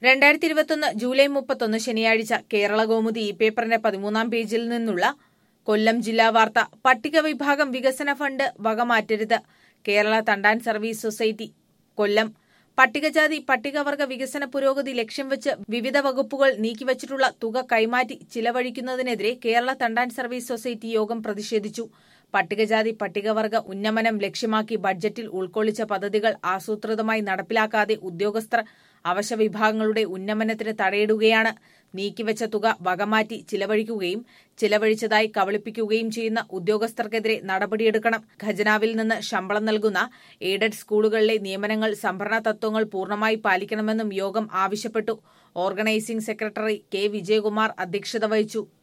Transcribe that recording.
രണ്ടായിരത്തി ഇരുപത്തൊന്ന് ജൂലൈ മുപ്പത്തൊന്ന് ശനിയാഴ്ച കേരള കൗമുദി ഈ പേപ്പറിന്റെ പതിമൂന്നാം പേജിൽ നിന്നുള്ള കൊല്ലം ജില്ലാ വാർത്ത പട്ടിക വിഭാഗം വികസന ഫണ്ട് വകമാറ്റരുത് കേരള തണ്ടാൻ സർവീസ് സൊസൈറ്റി കൊല്ലം പട്ടികജാതി പട്ടികവർഗ വികസന പുരോഗതി ലക്ഷ്യം വെച്ച് വിവിധ വകുപ്പുകൾ നീക്കിവച്ചിട്ടുള്ള തുക കൈമാറ്റി ചിലവഴിക്കുന്നതിനെതിരെ കേരള തണ്ടാൻ സർവീസ് സൊസൈറ്റി യോഗം പ്രതിഷേധിച്ചു പട്ടികജാതി പട്ടികവർഗ ഉന്നമനം ലക്ഷ്യമാക്കി ബഡ്ജറ്റിൽ ഉൾക്കൊള്ളിച്ച പദ്ധതികൾ ആസൂത്രിതമായി നടപ്പിലാക്കാതെ ഉദ്യോഗസ്ഥർ അവശ്യ വിഭാഗങ്ങളുടെ ഉന്നമനത്തിന് തടയിടുകയാണ് നീക്കിവെച്ച തുക വകമാറ്റി ചിലവഴിക്കുകയും ചിലവഴിച്ചതായി കബളിപ്പിക്കുകയും ചെയ്യുന്ന ഉദ്യോഗസ്ഥർക്കെതിരെ നടപടിയെടുക്കണം ഖജനാവിൽ നിന്ന് ശമ്പളം നൽകുന്ന എയ്ഡഡ് സ്കൂളുകളിലെ നിയമനങ്ങൾ സംഭരണ തത്വങ്ങൾ പൂർണ്ണമായി പാലിക്കണമെന്നും യോഗം ആവശ്യപ്പെട്ടു ഓർഗനൈസിംഗ് സെക്രട്ടറി കെ വിജയകുമാർ അധ്യക്ഷത വഹിച്ചു